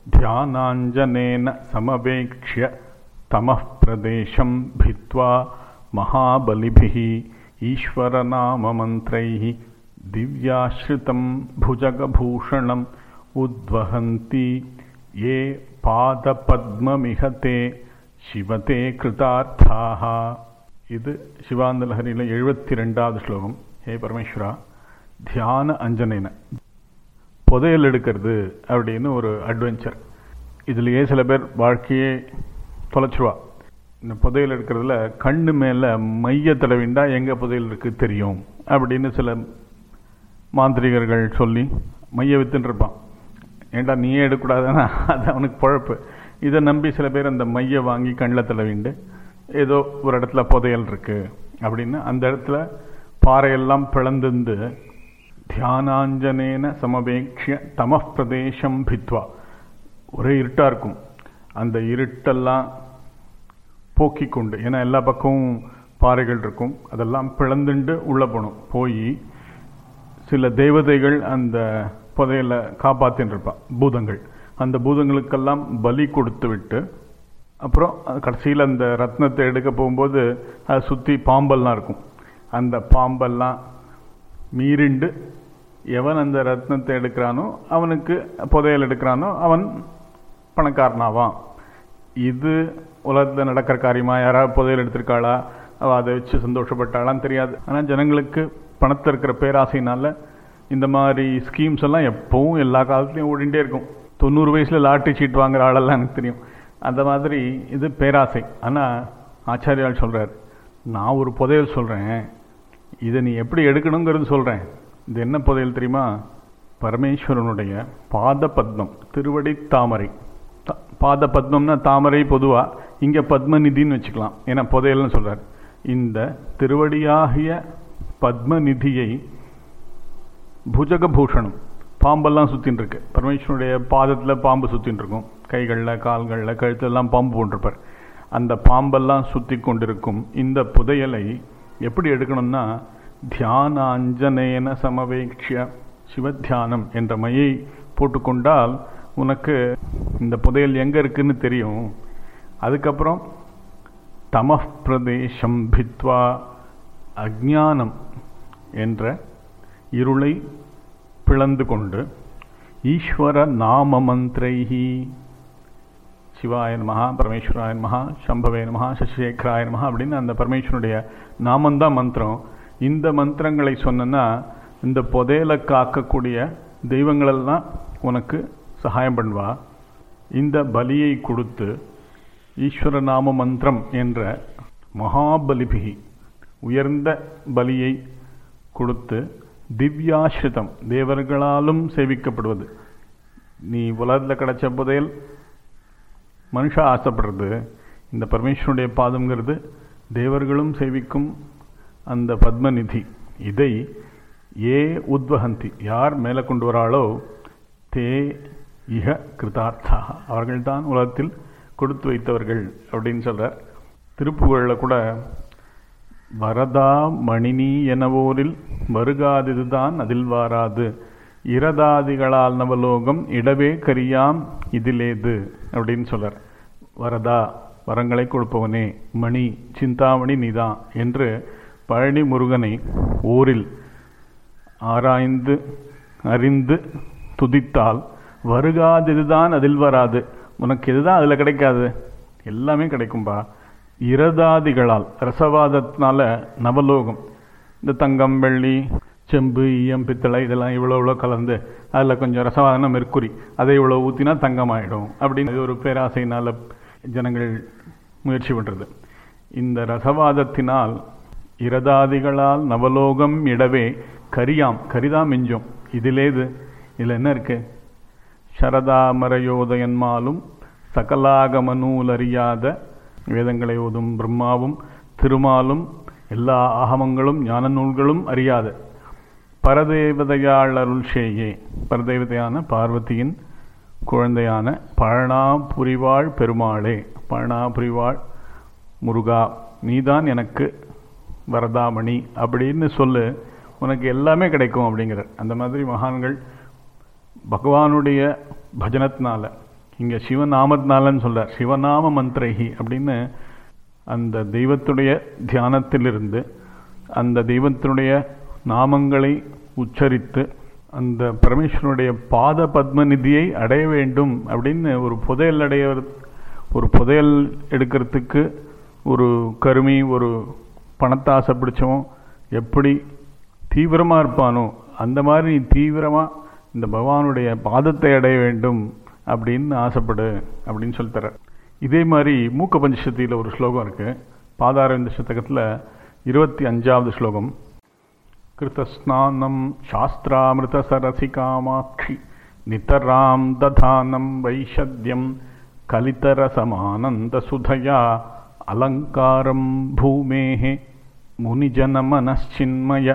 ध्यानाञ्जनेन समवेक्ष्य तमः प्रदेशं भित्त्वा महाबलिभिः ईश्वरनाममन्त्रैः दिव्याश्रितं भुजगभूषणम् उद्वहन्ति ये பாதபத்மமிகதே சிவதே கிருதார்த்தாக இது சிவாந்தலஹரியில் எழுபத்தி ரெண்டாவது ஸ்லோகம் ஹே பரமேஸ்வரா தியான அஞ்சனேன புதையல் எடுக்கிறது அப்படின்னு ஒரு அட்வென்ச்சர் இதுலேயே சில பேர் வாழ்க்கையே தொலைச்சிருவா இந்த புதையல் எடுக்கிறதுல கண்ணு மேலே மைய தடவிண்டா எங்கே புதையல் இருக்குது தெரியும் அப்படின்னு சில மாந்திரிகர்கள் சொல்லி மைய வித்துன்னு இருப்பான் ஏண்டா நீயே எடுக்கக்கூடாதுன்னா அது அவனுக்கு பழப்பு இதை நம்பி சில பேர் அந்த மைய வாங்கி கண்ணில் தடவிண்டு ஏதோ ஒரு இடத்துல புதையல் இருக்கு அப்படின்னு அந்த இடத்துல பாறையெல்லாம் பிளந்துந்து தியானாஞ்சனேன சமபேக்ஷிய தம பிரதேசம் பித்வா ஒரே இருட்டாக இருக்கும் அந்த இருட்டெல்லாம் போக்கி கொண்டு ஏன்னா எல்லா பக்கமும் பாறைகள் இருக்கும் அதெல்லாம் பிளந்துண்டு உள்ளே போகணும் போய் சில தேவதைகள் அந்த புதையலை காப்பாற்றின்னு இருப்பான் பூதங்கள் அந்த பூதங்களுக்கெல்லாம் பலி கொடுத்து விட்டு அப்புறம் கடைசியில் அந்த ரத்னத்தை எடுக்க போகும்போது அதை சுற்றி பாம்பெல்லாம் இருக்கும் அந்த பாம்பெல்லாம் மீறிண்டு எவன் அந்த ரத்னத்தை எடுக்கிறானோ அவனுக்கு புதையல் எடுக்கிறானோ அவன் பணக்காரனாவான் இது உலகத்தில் நடக்கிற காரியமா யாராவது புதையல் எடுத்திருக்காளா அவள் அதை வச்சு சந்தோஷப்பட்டாளான்னு தெரியாது ஆனால் ஜனங்களுக்கு பணத்தில் இருக்கிற பேராசையினால இந்த மாதிரி ஸ்கீம்ஸ் எல்லாம் எப்பவும் எல்லா காலத்துலையும் ஓடிண்டே இருக்கும் தொண்ணூறு வயசில் லாட்டரி சீட் வாங்குற ஆளெல்லாம் எனக்கு தெரியும் அந்த மாதிரி இது பேராசை ஆனால் ஆச்சாரியால் சொல்கிறார் நான் ஒரு புதையல் சொல்கிறேன் இதை நீ எப்படி எடுக்கணுங்கிறது சொல்கிறேன் இது என்ன புதையல் தெரியுமா பரமேஸ்வரனுடைய பாத பத்மம் திருவடி தாமரை பாத பத்மம்னா தாமரை பொதுவாக இங்கே பத்மநிதின்னு வச்சுக்கலாம் ஏன்னா புதையல்னு சொல்கிறார் இந்த திருவடியாகிய பத்மநிதியை புஜகபூஷணம் பாம்பெல்லாம் சுற்றின்னு இருக்கு பரமேஸ்வரனுடைய பாதத்தில் பாம்பு சுற்றின்னு இருக்கும் கைகளில் கால்களில் கழுத்தெல்லாம் பாம்பு போன்றிருப்பார் அந்த பாம்பெல்லாம் சுற்றி கொண்டிருக்கும் இந்த புதையலை எப்படி எடுக்கணும்னா தியான அஞ்சனேன சமவேக்ஷிய சிவத்தியானம் என்ற மையை போட்டுக்கொண்டால் உனக்கு இந்த புதையல் எங்கே இருக்குன்னு தெரியும் அதுக்கப்புறம் தம பிரதேசம் பித்வா அஜானம் என்ற இருளை பிளந்து கொண்டு ஈஸ்வர நாம மந்திரைஹி சிவாய நமஹா பரமேஸ்வராய நமஹா சம்பவே நமஹா சசிசேகராய நமஹா அப்படின்னு அந்த பரமேஸ்வரனுடைய நாமந்தான் மந்திரம் இந்த மந்திரங்களை சொன்னா இந்த புதையலை காக்கக்கூடிய தெய்வங்களெல்லாம் உனக்கு சகாயம் பண்ணுவா இந்த பலியை கொடுத்து ஈஸ்வர நாம மந்திரம் என்ற மகாபலிபிகி உயர்ந்த பலியை கொடுத்து திவ்யாஸ்ரிதம் தேவர்களாலும் சேவிக்கப்படுவது நீ உலகத்தில் கிடைச்ச புதையல் மனுஷா ஆசைப்படுறது இந்த பரமேஸ்வரனுடைய பாதம்ங்கிறது தேவர்களும் சேவிக்கும் அந்த பத்மநிதி இதை ஏ உத்வகந்தி யார் மேலே கொண்டு வராளோ தே இக கிருதார்த்தா அவர்கள்தான் உலகத்தில் கொடுத்து வைத்தவர்கள் அப்படின்னு சொல்கிறார் திருப்புகழில் கூட வரதா மணினி எனவோரில் வருகாதிதுதான் அதில் வாராது இரதாதிகளால் நவலோகம் இடவே கரியாம் இதிலேது அப்படின்னு சொல்றார் வரதா வரங்களை கொடுப்பவனே மணி சிந்தாமணி நீதான் என்று பழனி முருகனை ஊரில் ஆராய்ந்து அறிந்து துதித்தால் வருகாதிதுதான் அதில் வராது உனக்கு இதுதான் அதில் கிடைக்காது எல்லாமே கிடைக்கும்பா இரதாதிகளால் ரசவாதத்தினால நவலோகம் இந்த தங்கம் வெள்ளி செம்பு ஈயம் பித்தளை இதெல்லாம் இவ்வளோ இவ்வளோ கலந்து அதில் கொஞ்சம் ரசவாதன மெர்க்குரி அதை இவ்வளோ ஊற்றினா தங்கமாயிடும் அப்படின்னு ஒரு பேராசையினால் ஜனங்கள் முயற்சி பண்ணுறது இந்த ரசவாதத்தினால் இரதாதிகளால் நவலோகம் இடவே கரியாம் கரிதான் மிஞ்சும் இதிலேது இதில் என்ன இருக்கு சரதாமரையோதயன்மாலும் சகலாகம நூல் அறியாத வேதங்களை ஓதும் பிரம்மாவும் திருமாலும் எல்லா ஆகமங்களும் ஞான நூல்களும் அறியாத பரதேவதையாள் அருள்ஷேயே பரதேவதையான பார்வதியின் குழந்தையான பழனா புரிவாள் பெருமாளே பழனா புரிவாள் முருகா நீதான் எனக்கு வரதாமணி அப்படின்னு சொல்லு உனக்கு எல்லாமே கிடைக்கும் அப்படிங்கிற அந்த மாதிரி மகான்கள் பகவானுடைய பஜனத்தினால இங்கே சிவநாமத்தினாலன்னு சொல்கிறார் சிவநாம மந்திரஹி அப்படின்னு அந்த தெய்வத்துடைய தியானத்திலிருந்து அந்த தெய்வத்தினுடைய நாமங்களை உச்சரித்து அந்த பரமேஸ்வரனுடைய பாத பத்மநிதியை அடைய வேண்டும் அப்படின்னு ஒரு புதையல் அடைய ஒரு புதையல் எடுக்கிறதுக்கு ஒரு கருமி ஒரு பணத்தை ஆசை பிடிச்சவன் எப்படி தீவிரமாக இருப்பானோ அந்த மாதிரி நீ தீவிரமாக இந்த பகவானுடைய பாதத்தை அடைய வேண்டும் அப்படின்னு ஆசைப்படு அப்படின்னு சொல்லித்தரார் இதே மாதிரி மூக்க பஞ்சசத்தியில் ஒரு ஸ்லோகம் இருக்கு பாதாரவிந்த சதகத்தில் இருபத்தி அஞ்சாவது ஸ்லோகம் கிருத்தஸ்நானம் சாஸ்திராமிருத சரசி காமாட்சி நிதராம் ததானம் வைஷத்யம் கலிதரசமானந்த சுதயா அலங்காரம் பூமேः முனிஜனமனச்சின்மய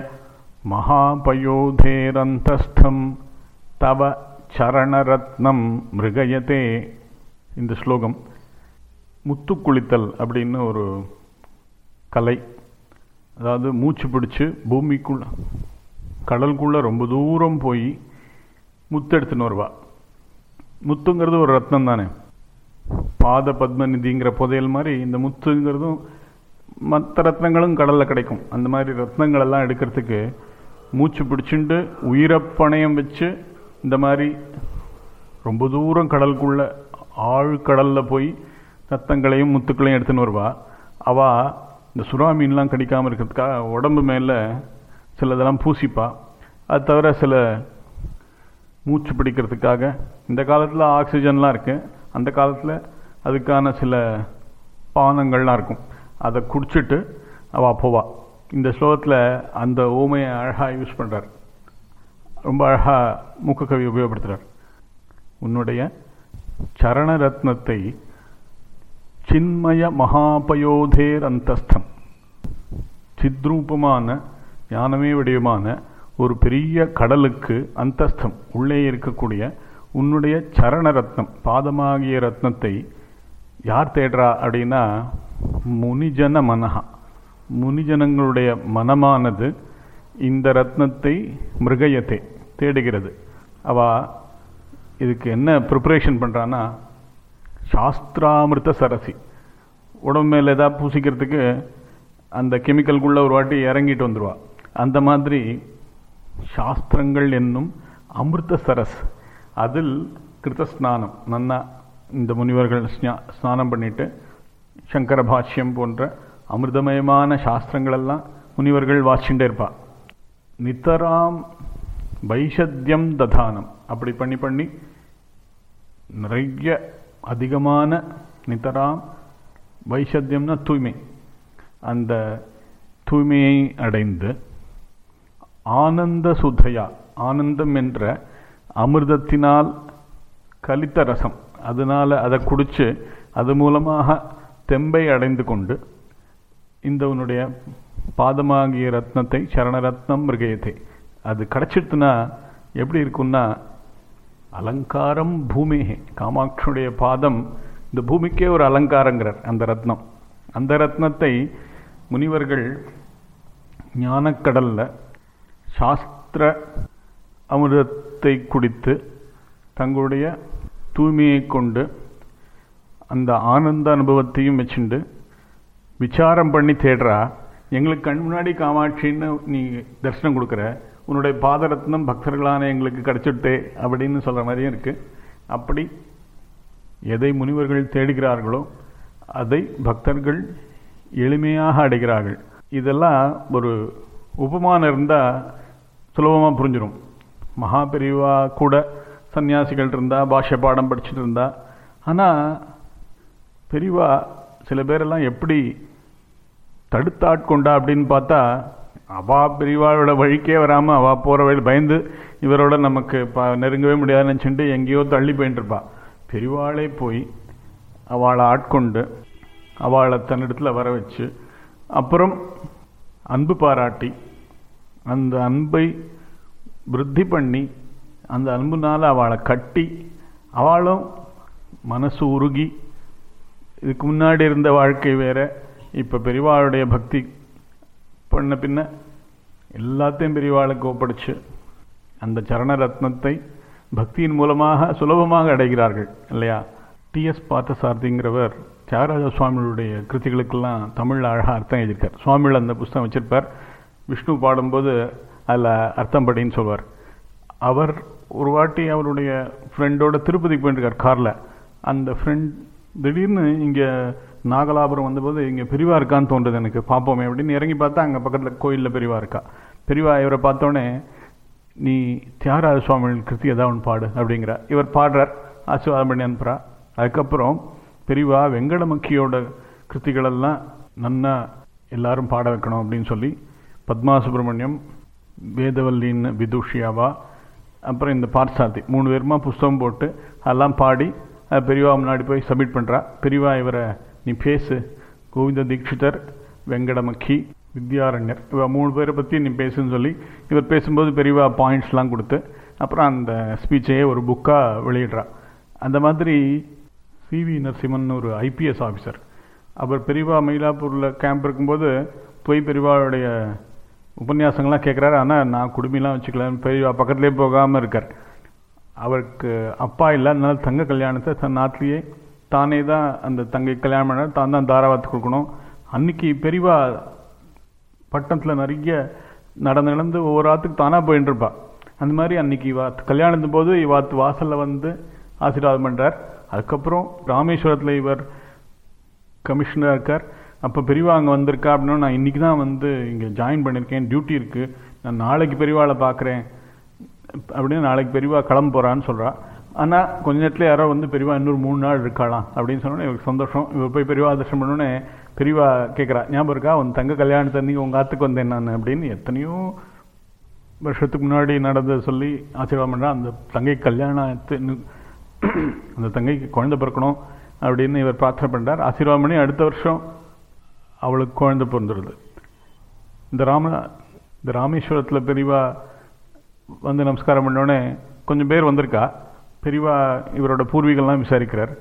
மகாபயோதேரந்தஸ்தம் தவ சரணரத்னம் மிருகயதே இந்த ஸ்லோகம் முத்து குளித்தல் அப்படின்னு ஒரு கலை அதாவது மூச்சு பிடிச்சு பூமிக்குள்ள கடலுக்குள்ள ரொம்ப தூரம் போய் முத்து எடுத்துன்னு வருவா முத்துங்கிறது ஒரு ரத்னம் தானே பாத பத்மநிதிங்கிற புதையல் மாதிரி இந்த முத்துங்கிறதும் மற்ற ரத்னங்களும் கடலில் கிடைக்கும் அந்த மாதிரி ரத்னங்கள் எல்லாம் எடுக்கிறதுக்கு மூச்சு பிடிச்சிண்டு உயிரப்பணயம் வச்சு இந்த மாதிரி ரொம்ப தூரம் கடலுக்குள்ள ஆழ்கடலில் போய் ரத்தங்களையும் முத்துக்களையும் எடுத்துன்னு வருவா அவள் இந்த சுறா மீன்லாம் கடிக்காமல் இருக்கிறதுக்காக உடம்பு மேலே சிலதெல்லாம் பூசிப்பா அது தவிர சில மூச்சு பிடிக்கிறதுக்காக இந்த காலத்தில் ஆக்சிஜன்லாம் இருக்குது அந்த காலத்தில் அதுக்கான சில பானங்கள்லாம் இருக்கும் அதை குடிச்சிட்டு அவள் போவா இந்த ஸ்லோகத்தில் அந்த ஓமையை அழகாக யூஸ் பண்ணுறார் ரொம்ப அழகாக மூக்கக்கவி உபயோகப்படுத்துகிறார் உன்னுடைய சரண ரத்னத்தை சின்மய மகாபயோதேர் அந்தஸ்தம் சித்ரூபமான ஞானமே வடிவமான ஒரு பெரிய கடலுக்கு அந்தஸ்தம் உள்ளே இருக்கக்கூடிய உன்னுடைய சரண ரத்னம் பாதமாகிய ரத்னத்தை யார் தேடுறா அப்படின்னா முனிஜன மனஹா முனிஜனங்களுடைய மனமானது இந்த ரத்னத்தை மிருகயத்தை தேடுகிறது அவ இதுக்கு என்ன ப்ரிப்பரேஷன் பண்ணுறான்னா சாஸ்திராமிருத சரசி உடம்பு மேலே ஏதாவது பூசிக்கிறதுக்கு அந்த கெமிக்கல்குள்ளே ஒரு வாட்டி இறங்கிட்டு வந்துடுவா அந்த மாதிரி சாஸ்திரங்கள் என்னும் அமிர்த சரஸ் அதில் கிருத்த ஸ்நானம் நன்னா இந்த முனிவர்கள் ஸ்ஞா- ஸ்நானம் பண்ணிட்டு சங்கர பாஷ்யம் போன்ற அமிர்தமயமான சாஸ்திரங்களெல்லாம் முனிவர்கள் வாசிச்சுட்டே இருப்பா நித்தராம் வைஷத்தியம் ததானம் அப்படி பண்ணி பண்ணி நிறைய அதிகமான நித்தராம் வைஷத்தியம்னா தூய்மை அந்த தூய்மையை அடைந்து ஆனந்த சுதையா ஆனந்தம் என்ற அமிர்தத்தினால் கலித்த ரசம் அதனால அதை குடிச்சு அது மூலமாக தெம்பை அடைந்து கொண்டு இந்த உன்னுடைய பாதமாகிய ரத்னத்தை சரணரத்னம் மிருகயத்தை அது கிடைச்சிடுத்துனா எப்படி இருக்கும்னா அலங்காரம் பூமிகே காமாட்சியுடைய பாதம் இந்த பூமிக்கே ஒரு அலங்காரங்கிறார் அந்த ரத்னம் அந்த ரத்னத்தை முனிவர்கள் ஞானக்கடல்ல சாஸ்திர அமிர்தத்தை குடித்து தங்களுடைய தூய்மையை கொண்டு அந்த ஆனந்த அனுபவத்தையும் வச்சுண்டு விசாரம் பண்ணி தேடுறா எங்களுக்கு கண் முன்னாடி காமாட்சின்னு நீ தரிசனம் கொடுக்குற உன்னுடைய பாதரத்னம் பக்தர்களான எங்களுக்கு கிடைச்சிட்டே அப்படின்னு சொல்கிற மாதிரியும் இருக்கு அப்படி எதை முனிவர்கள் தேடுகிறார்களோ அதை பக்தர்கள் எளிமையாக அடைகிறார்கள் இதெல்லாம் ஒரு உபமானம் இருந்தால் சுலபமாக புரிஞ்சிடும் மகாபெரிவா கூட சன்னியாசிகள் இருந்தா பாஷ்ய பாடம் படிச்சுட்டு இருந்தா ஆனால் பெரியவா சில பேரெல்லாம் எப்படி தடுத்தாட்கொண்டா அப்படின்னு பார்த்தா அவா பெரியவாளோட வழிக்கே வராமல் அவா போகிற வழி பயந்து இவரோட நமக்கு ப நெருங்கவே முடியாதுன்னு நினச்சிட்டு எங்கேயோ தள்ளி போயின்னு இருப்பா பெரியவாளே போய் அவளை ஆட்கொண்டு அவளை தன்னிடத்தில் வர வச்சு அப்புறம் அன்பு பாராட்டி அந்த அன்பை விருத்தி பண்ணி அந்த அன்புனால அவளை கட்டி அவளும் மனசு உருகி இதுக்கு முன்னாடி இருந்த வாழ்க்கை வேற இப்போ பெரியவாளுடைய பக்தி பண்ண பின்ன எல்லாத்தையும் பெரியவாளுக்கு ஒப்படைச்சு அந்த சரண ரத்னத்தை பக்தியின் மூலமாக சுலபமாக அடைகிறார்கள் இல்லையா டிஎஸ் பார்த்தசாரதிங்கிறவர் தியாகராஜ சுவாமிகளுடைய கிருத்திகளுக்கெல்லாம் தமிழில் அழகாக அர்த்தம் எழுதியிருக்கார் சுவாமிகள் அந்த புஸ்தகம் வச்சிருப்பார் விஷ்ணு பாடும்போது அதில் அர்த்தம் படின்னு சொல்வார் அவர் ஒரு வாட்டி அவருடைய ஃப்ரெண்டோட திருப்பதிக்கு போயிருக்கார் காரில் அந்த ஃப்ரெண்ட் திடீர்னு இங்கே நாகலாபுரம் வந்தபோது இங்கே பெரிவா இருக்கான்னு தோன்றுது எனக்கு பார்ப்போமே அப்படின்னு இறங்கி பார்த்தா அங்கே பக்கத்தில் கோயிலில் பெரிவா இருக்கா பெரிவா இவரை பார்த்தோன்னே நீ தியாகராஜ சுவாமிகள் கிருத்தி ஏதாவது ஒன்று பாடு அப்படிங்கிற இவர் பாடுறார் ஆசீர்வாதம் பண்ணி அனுப்புகிறா அதுக்கப்புறம் பெரிவா வெங்கடமக்கியோட கிருத்திகளெல்லாம் நன்னா எல்லாரும் பாட வைக்கணும் அப்படின்னு சொல்லி பத்மா சுப்பிரமணியம் வேதவல்லின்னு விதுஷியாவா அப்புறம் இந்த பார்சாதி மூணு பேருமா புஸ்தகம் போட்டு அதெல்லாம் பாடி அது பெரியவா முன்னாடி போய் சப்மிட் பண்ணுறா பெரியவா இவரை நீ பேசு கோவிந்த தீட்சிதர் வெங்கடமக்கி வித்யாரண்யர் இவ மூணு பேரை பற்றி நீ பேசுன்னு சொல்லி இவர் பேசும்போது பெரியவா பாயிண்ட்ஸ்லாம் கொடுத்து அப்புறம் அந்த ஸ்பீச்சையே ஒரு புக்காக வெளியிடுறா அந்த மாதிரி சிவி நரசிம்மன் ஒரு ஐபிஎஸ் ஆஃபீஸர் அவர் பெரியவா மயிலாப்பூரில் கேம்ப் இருக்கும்போது போய் பெரியவாவுடைய உபன்யாசங்கள்லாம் கேட்குறாரு ஆனால் நான் குடும்பிலாம் வச்சுக்கலான்னு பெரியவா பக்கத்துலேயே போகாமல் இருக்கார் அவருக்கு அப்பா இல்லை அதனால தங்க கல்யாணத்தை தன் நாட்டிலேயே தானே தான் அந்த தங்கை கல்யாணம் பண்ண தான் தான் தாராவாத்து கொடுக்கணும் அன்னைக்கு பெரியவா பட்டணத்தில் நிறைய நடந்து நடந்து ஒவ்வொரு ஆத்துக்கு தானாக போயின்னு இருப்பா அந்த மாதிரி அன்னைக்கு இவா கல்யாணத்தும் போது இவாத்து வாசலில் வந்து ஆசீர்வாதம் பண்ணுறார் அதுக்கப்புறம் ராமேஸ்வரத்தில் இவர் கமிஷனராக இருக்கார் அப்போ பெரியவா அங்கே வந்திருக்கா அப்படின்னு நான் இன்றைக்கி தான் வந்து இங்கே ஜாயின் பண்ணியிருக்கேன் டியூட்டி இருக்குது நான் நாளைக்கு பெரியவாளை பார்க்குறேன் அப்படின்னு நாளைக்கு பெரியவா கிளம்ப போகிறான்னு சொல்கிறா ஆனால் கொஞ்ச நேரத்தில் யாரோ வந்து பெரியவா இன்னொரு மூணு நாள் இருக்கலாம் அப்படின்னு சொன்னோன்னே இவருக்கு சந்தோஷம் இவர் போய் பெரியவா தர்ஷனம் பண்ணோன்னே பெரியவா கேட்குறா ஞாபகம் இருக்கா உன் தங்க கல்யாணத்தை அன்றைக்கி உங்கள் ஆத்துக்கு வந்தேன் நான் அப்படின்னு எத்தனையோ வருஷத்துக்கு முன்னாடி நடந்ததை சொல்லி ஆசீர்வாதம் பண்ணுறா அந்த தங்கை கல்யாணத்து அந்த தங்கைக்கு குழந்தை பிறக்கணும் அப்படின்னு இவர் பிரார்த்தனை பண்ணுறார் ஆசீர்வாதம் பண்ணி அடுத்த வருஷம் அவளுக்கு குழந்தை பிறந்துடுது இந்த ராம இந்த ராமேஸ்வரத்தில் பெரியவா வந்து நமஸ்காரம் பண்ணோடனே கொஞ்சம் பேர் வந்திருக்கா பெரியவா இவரோட பூர்வீகம்லாம் விசாரிக்கிறார்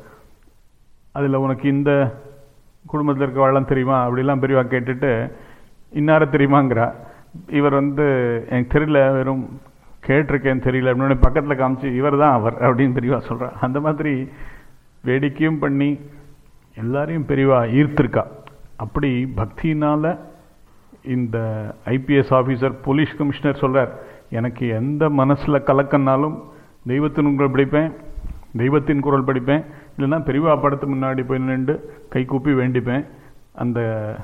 அதில் உனக்கு இந்த குடும்பத்தில் இருக்க வாழலாம் தெரியுமா அப்படிலாம் பெரியவா கேட்டுட்டு இன்னார தெரியுமாங்கிறா இவர் வந்து எனக்கு தெரியல வெறும் கேட்டிருக்கேன்னு தெரியல அப்படின்னு பக்கத்தில் காமிச்சு இவர் தான் அவர் அப்படின்னு பெரியவா சொல்கிறா அந்த மாதிரி வேடிக்கையும் பண்ணி எல்லாரையும் பெரியவா ஈர்த்திருக்கா அப்படி பக்தியினால் இந்த ஐபிஎஸ் ஆஃபீஸர் போலீஸ் கமிஷனர் சொல்கிறார் எனக்கு எந்த மனசில் கலக்கன்னாலும் தெய்வத்தின் குரல் படிப்பேன் தெய்வத்தின் குரல் படிப்பேன் இல்லைன்னா பெரியவா படத்து முன்னாடி போய் நின்று கை கூப்பி வேண்டிப்பேன் அந்த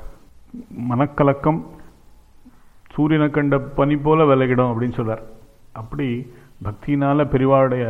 மனக்கலக்கம் சூரியனை கண்ட பனி போல விலகிடும் அப்படின்னு சொல்கிறார் அப்படி பக்தியினால் பெரியவாவுடைய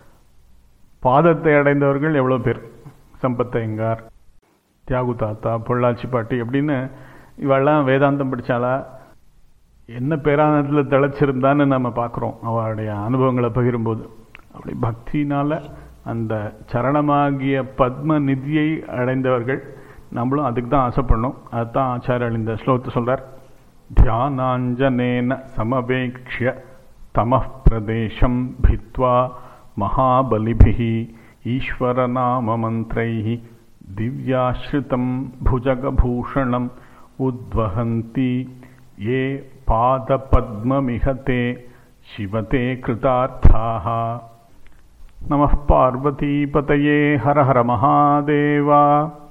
பாதத்தை அடைந்தவர்கள் எவ்வளோ பேர் சம்பத்தையங்கார் தியாகு தாத்தா பொள்ளாச்சி பாட்டி அப்படின்னு இவெல்லாம் வேதாந்தம் படித்தாலா என்ன பேரானத்தில் திளைச்சிருந்தான்னு நம்ம பார்க்குறோம் அவளுடைய அனுபவங்களை பகிரும்போது அப்படி பக்தினால் அந்த சரணமாகிய பத்ம நிதியை அடைந்தவர்கள் நம்மளும் அதுக்கு தான் ஆசைப்படணும் அதுதான் ஆச்சாரியர் இந்த ஸ்லோகத்தை சொல்கிறார் தியானாஞ்சனேன சமபேக்ஷிய தமः பிரதேசம் भित्वा महाबलिभिः ईश्वरनाममन्त्रैः दिव्याश्रितं भुजगभूषणम् उद्वहन्ति ये पादपद्ममिह ते शिवते कृतार्थाः नमः पार्वतीपतये हर हर महादेवा